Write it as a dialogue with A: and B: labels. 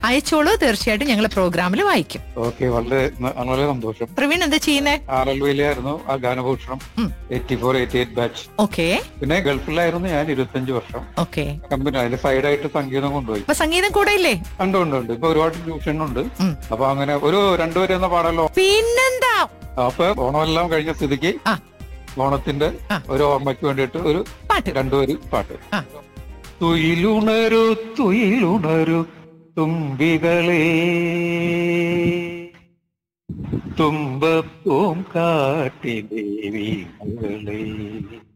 A: അയച്ചോളൂ തീർച്ചയായിട്ടും ഞങ്ങൾ പ്രോഗ്രാമിൽ വായിക്കും
B: ഓക്കെ വളരെ വളരെ സന്തോഷം
A: പ്രവീൺ എന്താ ചെയ്യുന്നേ
B: ആർ എൽ വിയിലായിരുന്നു ആ ഗാനഭൂഷണം
A: ഉം.
B: Eighty four eighty eight batch
A: okay
B: പിന്നെ ഗൾഫിലായിരുന്നു ഞാൻ ഇരുപത്തഞ്ച് വർഷം
A: ഓക്കെ
B: കമ്പനി അതിന്റെ സൈഡായിട്ട് സംഗീതം കൊണ്ടുപോയി
A: അപ്പൊ സംഗീതം കൂടെ ഇല്ലേ
B: ഉണ്ട് ഉണ്ട് ഉണ്ട് ഇപ്പൊ ഒരുപാട് ട്യൂഷൻ ഉണ്ട്
A: ഉം.
B: അപ്പൊ അങ്ങനെ ഒരു രണ്ടുപേരും എന്ന പാടല്ലോ
A: പിന്നെന്താ
B: അപ്പൊ ഓണമെല്ലാം കഴിഞ്ഞ സ്ഥിതിക്ക്
A: ആ.
B: ഓണത്തിന്റെ
A: ആ.
B: ഒരു ഓർമ്മയ്ക്ക് വേണ്ടിയിട്ട് ഒരു
A: പാട്ട്
B: രണ്ടുപേര് പാട്ട്
A: ആ.
B: തുയിലുണരു തുയിലുണരു തുമ്പികളെ തുമ്പപ്പൂം കാട്ടിലെ വീണുകളെ